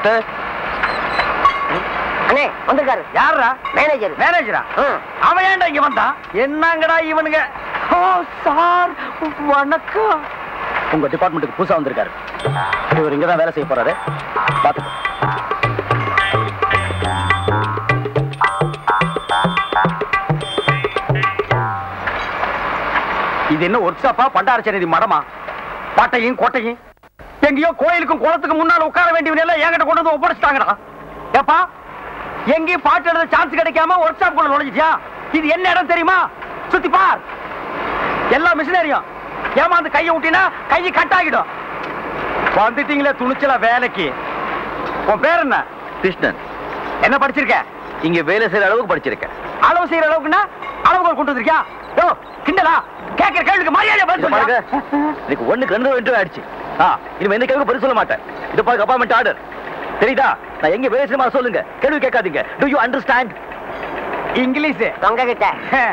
Mister அண்ணே வந்திருக்காரு யாருடா மேனேஜர் மேனேஜரா ம். அவன் ஏன்டா இங்க வந்தான் என்னங்கடா இவனுங்க ஓ சார் வணக்கம் உங்க டிபார்ட்மெண்ட்டுக்கு புதுசா வந்திருக்காரு இவர் இங்க தான் வேலை செய்ய போறாரு பாத்துக்கோ இது என்ன ஒர்க் ஷாப்பா பண்டாரச்சேரி மடமா பாட்டையும் கோட்டையும் எங்கேயோ கோயிலுக்கும் குளத்துக்கு முன்னால உட்கார வேண்டியவன் எல்லாம் என்கிட்ட கொண்டு வந்து ஒப்படைச்சிட்டாங்கடா ஏப்பா எங்கேயும் பாட்டு எழுத சான்ஸ் கிடைக்காம ஒர்க் ஷாப் குள்ள நுழைஞ்சிட்டியா இது என்ன இடம் தெரியுமா சுத்தி பார் எல்லா மிஷினரியும் ஏமாந்து கையை விட்டினா கை கட் ஆகிடும் வந்துட்டீங்களே துணிச்சலா வேலைக்கு உன் பேர் என்ன கிருஷ்ணன் என்ன படிச்சிருக்க இங்க வேலை செய்யற அளவுக்கு படிச்சிருக்கேன் அளவு செய்யற அளவுக்குன்னா அளவுகோல் கொண்டு வந்திருக்கியா யோ கிண்டலா கேட்கிற கேள்விக்கு மரியாதை பதில் இங்க பாருங்க சொல்லுங்க எனக்கு ஒண்ணுக்கு ரெண்டு இன்டர்வியூ ஆயிடுச்சு ஆ இனிமே எந்த கேள்வி பதில் சொல்ல மாட்டேன் இது பாருங்க அப்பாயின்மெண்ட் ஆர்டர் தெரியுதா நான் எங்க வேலை செய்யமா சொல்லுங்க கேள்வி கேட்காதீங்க டு யூ அண்டர்ஸ்டாண்ட் இங்கிலீஷ் தொங்க கிட்ட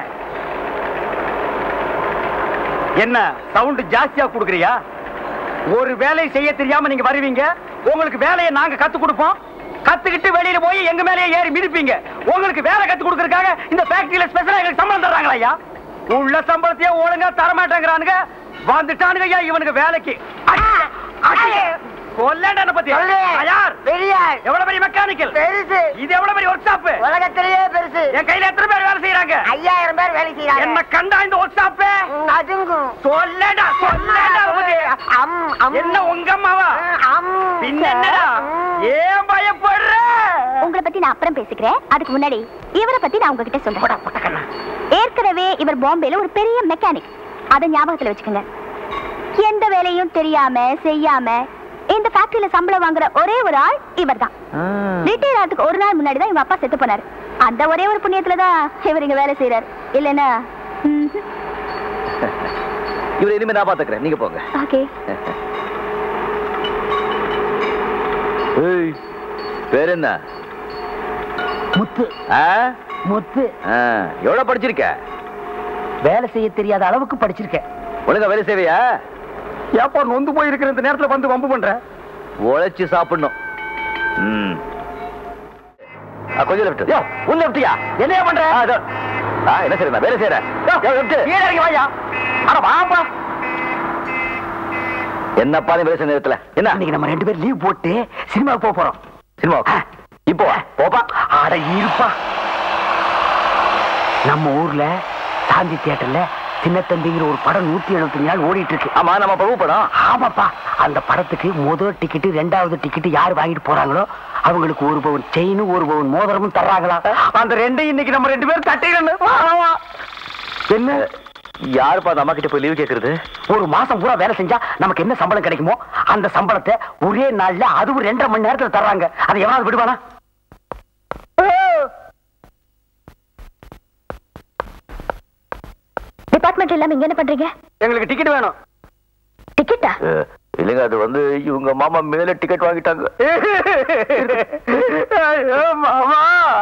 என்ன சவுண்ட் ஜாஸ்தியா கொடுக்குறியா ஒரு வேலையை செய்ய தெரியாம நீங்க வருவீங்க உங்களுக்கு வேலையை நாங்க கத்து கொடுப்போம் கத்துக்கிட்டு வெளியில போய் எங்க மேலேயே ஏறி மிதிப்பீங்க உங்களுக்கு வேலை கத்து கொடுக்கறதுக்காக இந்த ஃபேக்டரியில ஸ்பெஷலா எங்களுக்கு சம்பளம் தர்றாங்களா ஐயா உள்ள சம்பளத்தையே ஒழுங்கா தர மாட்டேங்கிறானுங்க வந்துட்டானுங்க ஐயா இவனுக்கு வேலைக்கு கொல்லண்ட பத்தி சொல்லு. யார் பெரியார் எவ்வளவு பெரிய மெக்கானிக்கல் பெருசு இது எவ்வளவு பெரிய ஒர்க் ஷாப் உலகத்திலேயே பெருசு என் கையில எத்தனை பேர் வேலை செய்யறாங்க ஐயாயிரம் பேர் வேலை என்ன செய்யறாங்க கண்டா இந்த ஒர்க் ஷாப் ம், அதுங்கும் சொல்லடா சொல்லடா பத்தி. அம், அம். என்ன உங்க அம்மாவா அம். பின்ன என்னடா ம். ஏன் பயப்படுற உங்களை பத்தி நான் அப்புறம் பேசிக்கிறேன் அதுக்கு முன்னாடி இவரை பத்தி நான் உங்ககிட்ட சொல்றேன் ஏற்கனவே இவர் பாம்பேல ஒரு பெரிய மெக்கானிக் அதை ஞாபகத்துல வச்சுக்கோங்க எந்த வேலையும் தெரியாம செய்யாம இந்த ஃபேக்டரியில சம்பளம் வாங்குற ஒரே ஒரு ஆள் இவர்தான் ரிட்டையர் ஆகிறதுக்கு ஒரு நாள் முன்னாடி தான் இவங்க அப்பா செத்து போனாரு அந்த ஒரே ஒரு புண்ணியத்துல தான் இவர் இங்க வேலை செய்யறாரு இல்லைன்னா இவர் இனிமே நான் பாத்துக்கிறேன் நீங்க போங்க ஓகே ஏய், பேர் என்ன முத்து ஆ? முத்து ஆ, எவ்வளவு படிச்சிருக்க வேலை செய்ய தெரியாத அளவுக்கு படிச்சிருக்கேன் ஒழுங்கா வேலை செய்வியா ஏப்பா நொந்து போய் இருக்கிற இந்த நேரத்துல வந்து வம்பு பண்ற உழைச்சு சாப்பிடணும் ம். ஆ, கொஞ்சம் லெஃப்ட் யோ உன் லெஃப்டியா என்னையா பண்ற ஆ, இதோ. ஆ, என்ன செய்யற நான் வேலை செய்யறேன் யோ, யோ, left. கீழே இறங்கி வாயா அட வாப்பா என்னப்பா நீ வேலை செய்ய நேரத்துல என்ன இன்னைக்கு நம்ம ரெண்டு பேரும் லீவ் போட்டு சினிமாவுக்கு போக போறோம் சினிமா இப்போ வா, போப்பா அட இருப்பா நம்ம ஊர்ல சாந்தி தியேட்டர்ல சின்னத்தம்பிங்கிற ஒரு படம் நூத்தி எழுபத்தஞ்சு நாள் ஓடிட்டு இருக்கு ஆமா நம்ம பிரபு படம் ஆமாப்பா அந்த படத்துக்கு முதல் டிக்கெட் ரெண்டாவது டிக்கெட் யார் வாங்கிட்டு போறாங்களோ அவங்களுக்கு ஒரு பவுன் செயினும் ஒரு பவுன் மோதிரமும் தர்றாங்களா அந்த ரெண்டையும் இன்னைக்கு நம்ம ரெண்டு பேரும் தட்டிடணும் என்ன யாருப்பா அந்த அம்மா கிட்ட போய் லீவ் கேக்குறது ஒரு மாசம் பூரா வேலை செஞ்சா நமக்கு என்ன சம்பளம் கிடைக்குமோ அந்த சம்பளத்தை ஒரே நாள்ல அதுவும் ரெண்டரை மணி நேரத்துல தர்றாங்க அதை எவனாவது விடுவானா டிபார்ட்மெண்ட் இல்லாம இங்க என்ன பண்றீங்க எங்களுக்கு டிக்கெட் வேணும் டிக்கெட்டா அஹ், இல்லைங்க அது வந்து இவங்க மாமா மேல டிக்கெட் வாங்கிட்டாங்க ஐயோ மாமா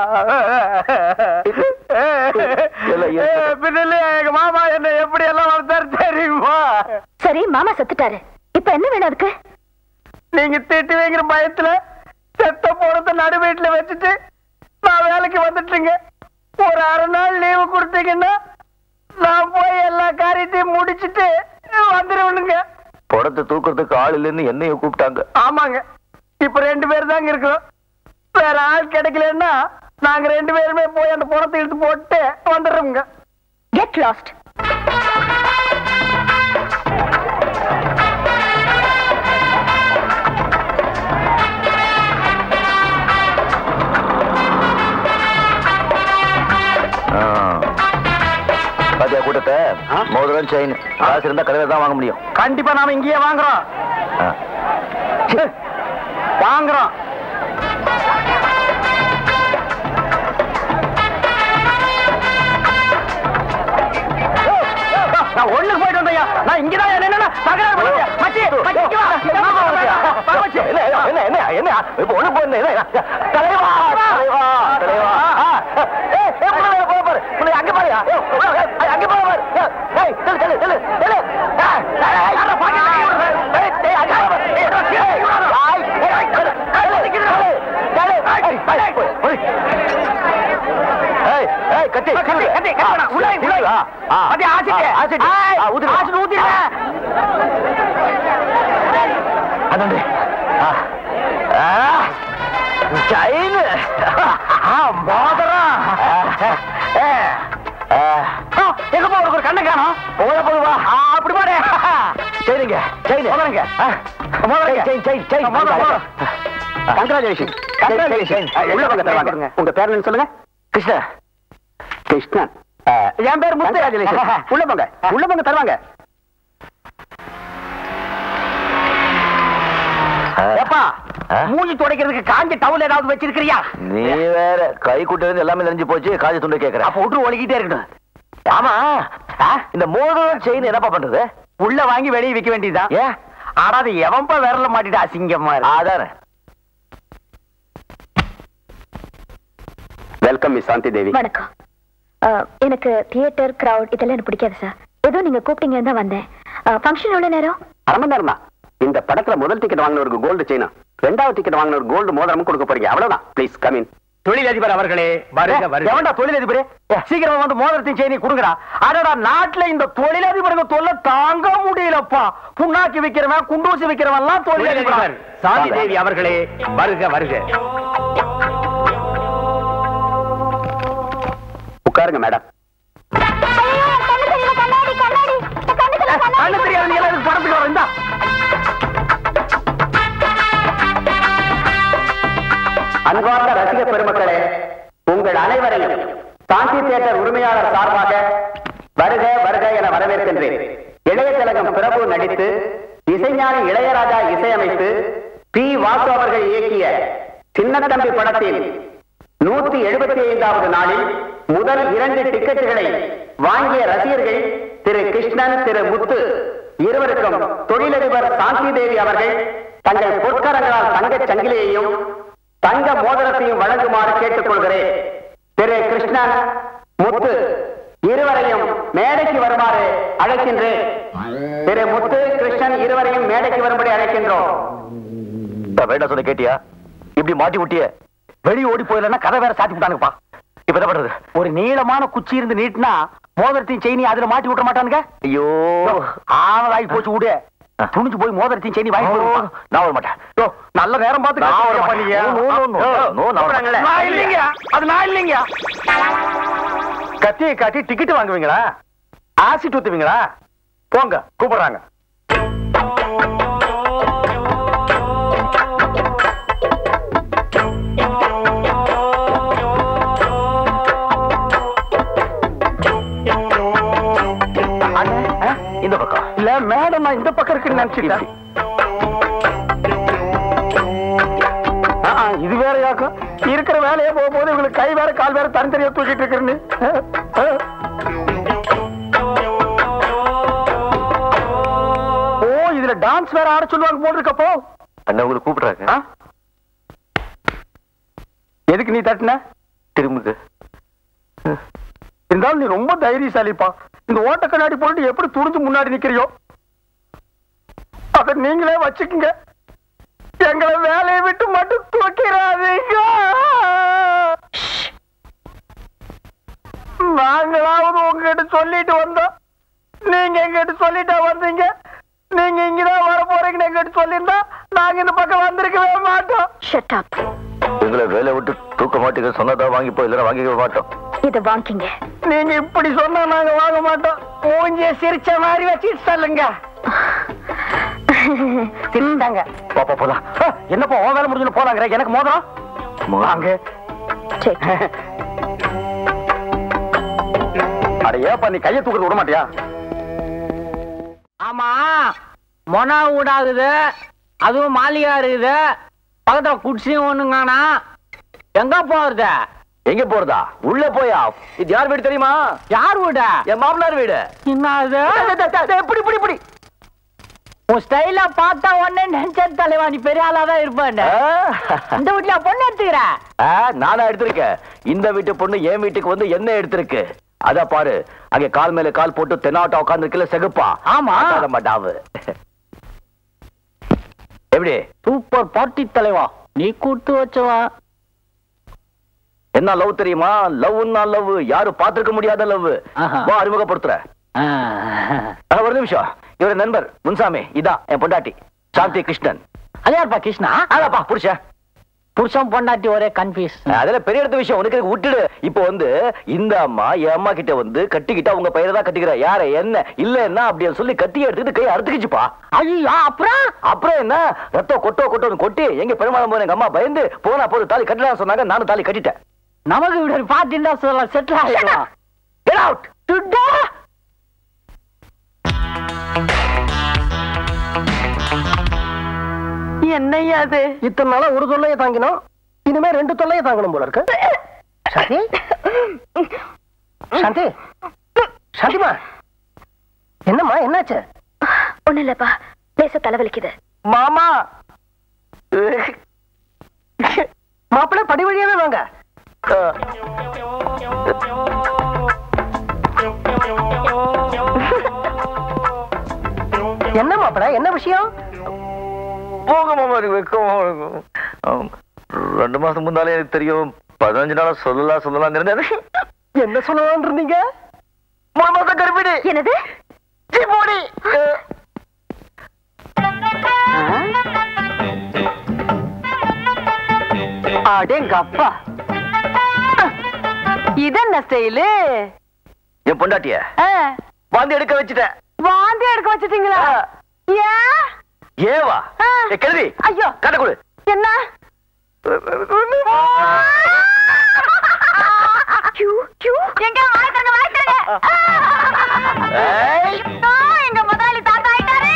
எல்லாம் ஏத்து. பின்னல எங்க மாமா என்ன எப்படி எல்லாம் வளர்த்தாரு தெரியுமா சரி மாமா செத்துட்டாரு இப்ப என்ன வேணும் அதுக்கு நீங்க திட்டு வைக்கிற பயத்துல செத்த போறத நடு வீட்டுல வச்சுட்டு நான் வேலைக்கு வந்துட்டுங்க ஒரு அரை நாள் லீவு கொடுத்தீங்கன்னா நான் போய் எல்லா காரியத்தையும் முடிச்சிட்டு வந்துருவனுங்க படத்தை தூக்குறதுக்கு ஆள் இல்லைன்னு என்னையும் கூப்பிட்டாங்க ஆமாங்க இப்ப ரெண்டு பேர் தாங்க இருக்கிறோம் வேற ஆள் கிடைக்கலன்னா நாங்க ரெண்டு பேருமே போய் அந்த பணத்தை இழுத்து போட்டு வந்துடுறோங்க கெட் லாஸ்ட் பாத்தியா கூட்டத்தை ஆ? மோதிரம் செயின் காசு இருந்தா கடையில தான் வாங்க முடியும் கண்டிப்பா நாம இங்கேயே வாங்குறோம் ஆ. வாங்குறோம் நான் ஒண்ணு போயிட்டு வந்தையா நான் இங்கதான் என்னன்னா தகராறு பண்ணாதீங்க. மச்சி மச்சி இங்க வா. மாமா வந்துயா. வா, மச்சி. என்ன என்ன என்ன என்ன இப்ப ஒண்ணு போய் என்ன தலைவா தலைவா தலைவா ஆ. ஏய், ஏய், முன்னாடி போய் பாரு முன்னாடி அங்க பாரு ஏய், ஏய், அங்க போய் பாரு ஏய், ஏய், தள்ளு தள்ளு தள்ளு தள்ளு ஏய், ஏய், ஏய், யாரா பாக்கெட் கை விடுற? ஏய், ஏய், அங்க பாரு. ஏய், ஏய், ஏய், ஏய், ஏய், தள்ளு, தள்ளு, தள்ளு. ஏய், கத்தி, கத்தி, சீவு. கத்தி, கத்தி வேணாம். உள்ள வை, உள்ள வை. ஆ, ஆ. கத்தி, ஆசிட்டு. ஆ, ஆசிட்டு. ஆய், ஆ, ஊத்துங்க. ஆசிட்டு ஊத்திடுங்க. அதாண்டி. ஆ. ஆ. செயின். ஆ, மோதிரம். ஆ. ஆ. ஆ, எங்கப்பா உனக்கு ஒரு கண்ணை காணோம் போத போதுவா ஆ, அப்படி பாரு சரிங்க செயின் முதலுங்க. ஆ. முதலுங்க. செயின் செயின் செயின் ஆ, முதல்ல, முதல்ல. Congratulation Congratulations. உள்ள பக்கம் தருவாங்க உங்க பேர் என்ன சொல்லுங்க கிருஷ்ணா கிருஷ்ணன் என் பேர் முத்து உள்ள போங்க உள்ள போங்க தருவாங்க ஏப்பா ஆ? மூஞ்சி துடைக்கிறதுக்கு காஞ்ச டவுல் ஏதாவது வச்சிருக்கிறியா நீ வேற கை குட்டது எல்லாமே தெரிஞ்சு போச்சு காஜ துண்டு கேக்குறேன் அப்ப விட்டு ஒழுகிட்டே இருக்கட்டும் ஆமா ஆ? இந்த மோதிரம் செயின் என்னப்பா பண்றது உள்ள வாங்கி வெளியே விக்க வேண்டியதுதான் ஏன் ஆனா அது எவன்பா விரல மாட்டிட்டு அசிங்கமா இருக்கு அதானே வெல்கம் மிஸ் சாந்தி தேவி வணக்கம் அஹ், எனக்கு தியேட்டர் கிரவுட் இதெல்லாம் எனக்கு பிடிக்காது சார் ஏதோ நீங்க கூப்பிட்டீங்கன்னு தான் வந்தேன் ஃபங்க்ஷன் எவ்வளவு நேரம் அரை மணி நேரம் தான் இந்த படத்துல முதல் டிக்கெட் வாங்கினவருக்கு கோல்டு செயினா ரெண்டாவது டிக்கெட் வாங்கினவருக்கு கோல்டு மோதிரமும் கொடுக்க போறீங்க அவ்வளவுதான் ப்ளீஸ் கம் இன் தொழிலதிபர் அவர்களே வருக வருக எவன்டா தொழிலதிபரே சீக்கிரம் வந்து மோதிரத்தையும் செய்தி கொடுங்கடா அடடா நாட்டுல இந்த தொழிலதிபருங்க தொல்லை தாங்க முடியலப்பா புண்ணாக்கி விக்கிறவன் குண்டூசி விக்கிறவன் எல்லாம் தொழிலதிபர் சாந்தி தேவி அவர்களே வருக வருக உட்காருங்க மேடம் கண்ணு தெரியாது நீ எல்லாம் எதுக்கு படத்துக்கு வர இந்தா அன்பார்ந்த ரசிக பெருமக்களே உங்கள் அனைவரையும் சாந்தி தியேட்டர் உரிமையாளர் சார்பாக வருக வருக என வரவேற்கின்றேன் இளைய திலகம் பிரபு நடித்து இசைஞானி இளையராஜா இசையமைத்து பி வாசு அவர்கள் இயக்கிய சின்னத்தம்பி படத்தில் நூத்தி எழுபத்தி ஐந்தாவது நாளில் முதல் இரண்டு டிக்கெட்டுகளை வாங்கிய ரசிகர்கள் திரு கிருஷ்ணன் திரு முத்து இருவருக்கும் தொழிலதிபர் சாந்தி தேவி அவர்கள் தங்கள் பொற்கரங்களால் தங்கச் சங்கிலியையும் தங்க மோதிரத்தையும் வழங்குமாறு கேட்டுக்கொள்கிறேன் திரு கிருஷ்ணன் முத்து இருவரையும் மேடைக்கு வருமாறு அழைக்கின்றேன் திரு முத்து கிருஷ்ணன் இருவரையும் மேடைக்கு வரும்படி அழைக்கின்றோம் வேண்டாம் சொன்ன கேட்டியா இப்படி மாட்டி விட்டிய வெளியே ஓடி போயிடலன்னா கதை வேற சாத்தி விட்டானுப்பா இப்ப என்ன பண்றது ஒரு நீளமான குச்சி இருந்து நீட்டினா மோதிரத்தையும் செயினி அதுல மாட்டி விட்ட மாட்டானுங்க ஐயோ ஆனதாகி போச்சு விடு துணிஞ்சு போய் மோதிரத்தையும் செயினி வாங்கி போடுப்பா. நான் வர மாட்டேன் யோ, நல்ல நேரம் பார்த்து நான் வர கேட்கறீங்க மாட்டேன். நீங்க. No, no, no, yo, no, நான் வர மாட்டேன். நான் இல்லைங்க அது நான் இல்லைங்க கத்தியை காட்டி டிக்கெட் வாங்குவீங்களா ஆசிட் ஊத்துவீங்களா போங்க கூப்பிடுறாங்க அண்ணே, ஆ? இந்த பக்கம் இல்ல மேடம் நான் இந்த பக்கம் இருக்குன்னு நினைச்சிட்டேன் ஆ, ஆ, இது வேற யாக்கும் இருக்கிற வேலையே போக போது இவங்களுக்கு கை வேற கால் வேற தனித்தனியா தூக்கிட்டு இருக்கிறேன்னு ஆ, ஆ. ஓ இதுல டான்ஸ் வேற ஆட சொல்லுவாங்க போட்டிருக்கப்போ அண்ணா உங்களுக்கு கூப்பிடுறாங்க ஆ? எதுக்கு நீ தட்டுன திரும்புது இருந்தாலும் நீ ரொம்ப தைரியசாலிப்பா இந்த ஓட்ட கண்ணாடி போட்டு எப்படி துணிஞ்சு முன்னாடி நிக்கிறியோ அத நீங்களே வச்சுக்குங்க எங்களை வேலையை விட்டு மட்டும் தூக்கிறாதீங்க நாங்களாவது உங்ககிட்ட சொல்லிட்டு வந்தோம் நீங்க எங்கிட்ட சொல்லிட்டா வந்தீங்க நீங்க இங்கதான் வர போறீங்கன்னு எங்கிட்ட சொல்லியிருந்தா நாங்க இந்த பக்கம் வந்திருக்கவே மாட்டோம் ஷட் அப் எங்களை வேலை விட்டு தூக்க மாட்டேங்க சொன்னதா வாங்கிப்போ இல்லைன்னா வாங்கிக்க மாட்டோம் இத வாங்கிங்க நீங்க இப்படி சொன்னா நாங்க வாங்க மாட்டோம் மூஞ்சிய சிரிச்ச மாதிரி வச்சு சொல்லுங்க சிரிச்சாங்க பாப்பா போலாம் ஆ, என்னப்பா உன் வேலை முடிஞ்சு போலாங்கிற எனக்கு மோதிரம் வாங்க சரி அட ஏப்பா நீ கையை தூக்குறது விட மாட்டியா ஆமா மொனா ஊடாகுது அதுவும் மாளிகா இருக்குது பக்கத்துல குடிசையும் ஒண்ணுங்கானா எங்க போறது எங்க போறதா உள்ள போயா இது யார் வீடு தெரியுமா யார் வீடு என் மாமனார் வீடு என்ன அது எப்படி இப்படி இப்படி உன் ஸ்டைல பார்த்தா உடனே நினைச்ச தலைவா நீ பெரிய ஆளா தான் இருப்பேன் இந்த வீட்டுல பொண்ணு எடுத்துக்கிற ஆ, நானா எடுத்திருக்கேன் இந்த வீட்டு பொண்ணு என் வீட்டுக்கு வந்து என்ன எடுத்திருக்கு அத பாரு அங்க கால் மேல கால் போட்டு தென்னாட்டா உட்கார்ந்து செகுப்பா ஆமா. அதான மாட்டாவு எப்படி சூப்பர் பார்ட்டி தலைவா நீ கூட்டு வச்சவா என்ன லவ் தெரியுமா லவ்னா லவ் யாரும் பார்த்திருக்க முடியாத லவ் ஆஹா. வா அறிமுகப்படுத்துற ஆ. ஆ, ஒரு நிமிஷம் இவரு நண்பர் முன்சாமி இதான் என் பொண்டாட்டி சாந்தி கிருஷ்ணன் அது யாருப்பா கிருஷ்ணா அதாப்பா புருஷன் புருஷன் பொண்டாட்டி ஒரே கன்ஃபியூஸ் அதுல பெரிய இடத்து விஷயம் உனக்கு இதுக்கு விட்டுடு இப்போ வந்து இந்த அம்மா என் அம்மா கிட்ட வந்து கட்டிக்கிட்டா உங்க பையனை தான் கட்டிக்கிற யார என்ன இல்லன்னா அப்படின்னு சொல்லி கட்டி எடுத்துட்டு கை அறுத்துக்கிச்சுப்பா ஐயோ அப்புறம் அப்புறம் என்ன ரத்தம் கொட்டோ கொட்டோன்னு கொட்டி எங்க பெருமாள் போன எங்க அம்மா பயந்து போனா போது தாலி கட்டலாம் சொன்னாங்க நானும் தாலி கட்டிட்டேன் நமக்கு இப்படி ஒரு பாட்டு இருந்தா சொல்லலாம் செட்டில் ஆகிடலாம் Get out! துட்டா என்னையா அது இத்தனை நாளா ஒரு தொல்லையை தாங்கினோம் இனிமே ரெண்டு தொல்லையை தாங்கணும் போல இருக்கு சாந்தி சாந்தி சாந்திமா என்னம்மா என்னாச்சு ஒண்ணு இல்லப்பா பேச தலைவலிக்குது மாமா மாப்பிள்ளை படி வழியாவே வாங்க என்ன மாப்பிள்ளை என்ன விஷயம் போக மாமா எனக்கு வெக்கமா இருக்கும் ஆம். ரெண்டு மாசம் முன்னாலே எனக்கு தெரியும் பதினஞ்சு நாளா சொல்லலாம் சொல்லலாம் இருந்தேன் என்ன சொல்லலாம்னு இருந்தீங்க மூணு மாசம் கருப்பிடி என்னது போடி அடேங்க அப்பா இதென்ன ஸ்டைலு என் பொண்டாட்டிய வந்து எடுக்க வச்சுட்டேன் வாந்தி எடுக்க வச்சிட்டீங்களா ஏன் ஏவா ஆ. ஏ, கிழவி ஐயோ கட்ட கொடு என்ன கியூ, கியூ. எங்க வாய் திறங்க, வாய் திறங்க. ஏய். ஆ, எங்க முதலாளி தாத்தா ஆயிட்டாரு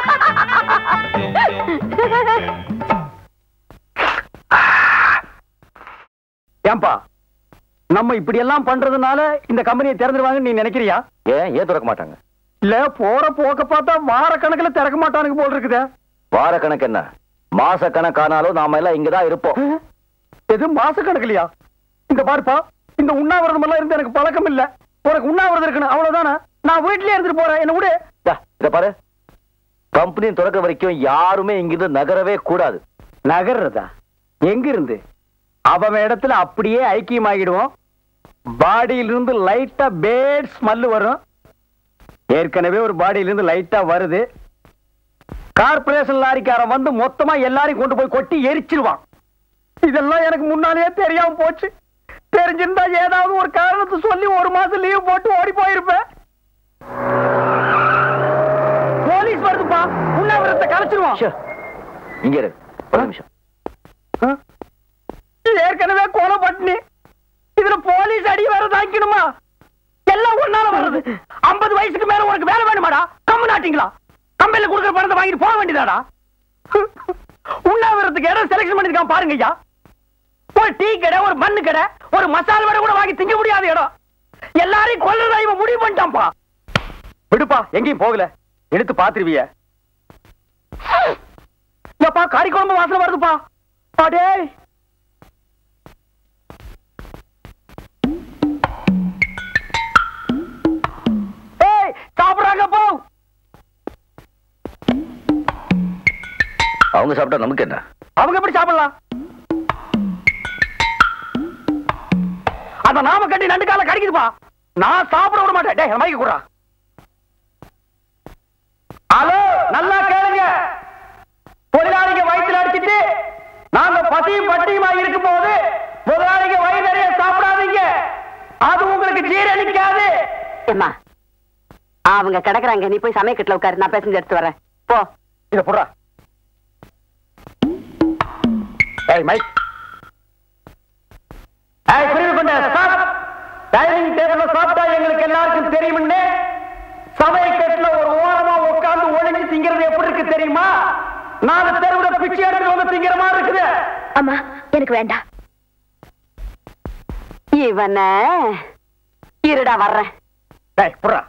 ஏன்பா நம்ம இப்படி எல்லாம் பண்றதுனால இந்த கம்பெனியை திறந்துருவாங்கன்னு நீ நினைக்கிறியா ஏன் ஏன் திறக்க மாட்டாங்க இல்ல போற போக்க பார்த்தா வார கணக்குல திறக்க மாட்டானுங்க போல் இருக்குதே வார கணக்கு என்ன மாச கணக்கானாலும் நாம எல்லாம் இங்கதான் இருப்போம் எது மாச கணக்குலையா இந்த பாருப்பா இந்த உண்ணாவிரதம் எல்லாம் இருந்து எனக்கு பழக்கம் இல்ல உனக்கு உண்ணாவிரதம் இருக்கணும் அவ்வளவுதானே நான் வீட்லயே இருந்துட்டு போறேன் என்ன விடு டா, இத பாரு கம்பெனி திறக்க வரைக்கும் யாருமே இங்கிருந்து நகரவே கூடாது நகர்றதா எங்க இருந்து அவன் இடத்துல அப்படியே ஐக்கியமாகிடுவோம் பாடியில இருந்து லைட்டா பேட் ஸ்மெல் வரும் ஏற்கனவே ஒரு பாடியில இருந்து லைட்டா வருது கார்பரேஷன் லாரிக்காரன் வந்து மொத்தமா எல்லாரையும் கொண்டு போய் கொட்டி எரிச்சிருவான் இதெல்லாம் எனக்கு முன்னாலேயே தெரியாம போச்சு தெரிஞ்சிருந்தா ஏதாவது ஒரு காரணத்தை சொல்லி ஒரு மாசம் லீவ் போட்டு ஓடி போயிருப்பேன் போலீஸ் வருதுப்பா உண்ணாவிரத்தை கலைச்சிருவான் ச்சே, இங்க இரு ஒரு நிமிஷம் ஆ? இது ஏற்கனவே கொலை பட்டினி இதுல போலீஸ் அடி வேற தாங்கிக்கணுமா எல்லாம் ஒன்னால வருது ஐம்பது வயசுக்கு மேல உனக்கு வேலை வேணுமாடா கம்மு நாட்டிங்களா கம்பெனில கொடுக்குற பணத்தை வாங்கிட்டு போக வேண்டியதாடா உண்ணாவிரத்துக்கு இடம் செலக்ஷன் பண்ணிருக்கான் பாருங்க ஐயா ஒரு டீ கடை ஒரு மண்ணு கடை ஒரு மசால் வடை கூட வாங்கி திங்க முடியாத இடம் எல்லாரையும் கொல்றதா இவன் முடிவு பண்ணிட்டான்ப்பா விடுப்பா எங்கேயும் போகல எடுத்து பாத்துருவிய எப்பா கறி குழம்பு வாசனை வருதுப்பா அடே ஏய் சாப்பிடுறாங்க போ அவங்க சாப்பிட்டா நமக்கு என்ன அவங்க எப்படி சாப்பிடலாம் அந்த நாம கட்டி நண்டு கால கடிக்குதுப்பா நான் சாப்பிட விட மாட்டேன் டேய் மைக்கு கூடா ஹலோ நல்லா கேளுங்க தொழிலாளிங்க வயிற்றுல அடிச்சிட்டு நாங்க பசியும் பட்டியுமா இருக்கும் போது முதலாளிங்க வயிறு நிறைய சாப்பிடாதீங்க அது உங்களுக்கு ஜீரணிக்காது ஏம்மா அவங்க கிடக்குறாங்க நீ போய் சமயக்கட்டுல உட்காரு நான் பேசஞ்சு எடுத்து வரேன் போ இத போடுறா ஏய் மைக் ஏய் பிரிவு கொண்ட ஸ்டாப் டைனிங் டேபிள்ல சாப்பிட்டா எங்களுக்கு எல்லாருக்கும் தெரியும்னு சமையக்கட்டுல ஒரு ஓரமா உட்கார்ந்து ஒளிஞ்சு திங்கிறது எப்படி இருக்கு தெரியுமா நாலு தெருவுல பிச்சை எடுத்து வந்து திங்கிற மாதிரி இருக்குது அம்மா எனக்கு வேண்டாம் இவன இருடா வர்றேன் டேய் புறா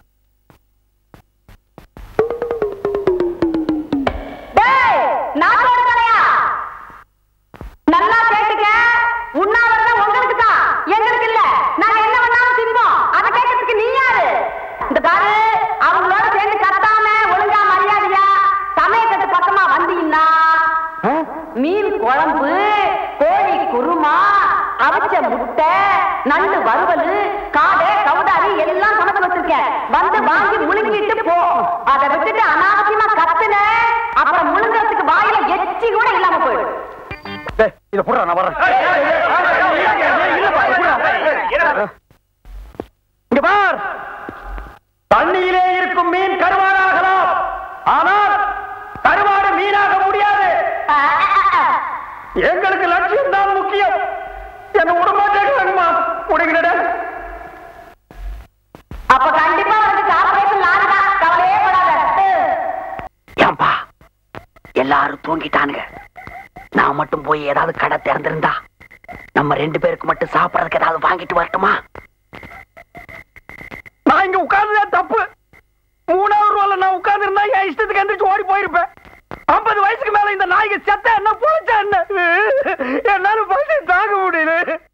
நாட்டோட தலையா நல்லா கேட்டுக்க உண்ணாவிரதம் உங்களுக்கு தான் எங்களுக்கு இல்ல நாங்க என்ன வேணாலும் தின்போம் அத கேட்கறதுக்கு நீ யாரு இந்த பாரு அவங்களோட சேர்ந்து கத்தாம ஒழுங்கா மரியாதையா சமயக்கட்டு பக்கமா வந்தீங்கன்னா மீன் குழம்பு கோழி குருமா அவிச்ச முட்டை முட்டை நண்டு வறுவல் காடை கவுதாரி எல்லாம் சமைச்சு வச்சிருக்கேன் வந்து வாங்கி முழுங்கிட்டு போ அதை விட்டுட்டு அனாவசியமா கத்துன அப்புறம் முழுங்கறதுக்கு வாயில எச்சி கூட இல்லாம போயிடும் டேய், இத போடுறா நான் வர்றேன் இங்க பார் தண்ணியிலே இருக்கும் மீன் கருவாடாகலாம் ஆனால் கருவாடு மீனாக முடியாது எங்களுக்கு லட்சியம் தான் முக்கியம் என்ன விடமாட்டேங்கிறாங்கம்மா முடிங்கடா அப்ப கண்டிப்பா வந்து கார்பரேஷன் நானுதான் கவலையே படாத ஏன்பா எல்லாரும் தூங்கிட்டானுங்க நான் மட்டும் போய் ஏதாவது கடை திறந்திருந்தா நம்ம ரெண்டு பேருக்கு மட்டும் சாப்பிடறதுக்கு ஏதாவது வாங்கிட்டு வரட்டுமா நான் இங்க உட்கார்ந்ததே தப்பு மூணாவது ரூபால நான் உட்கார்ந்து இருந்தா என் இஷ்டத்துக்கு எந்திரிச்சு ஓடி போயிருப்பேன் ஐம்பது வயசுக்கு மேல இந்த நாய்க்கு செத்த என்ன பொழைச்சா என்ன என்னால பசி தாங்க முடியல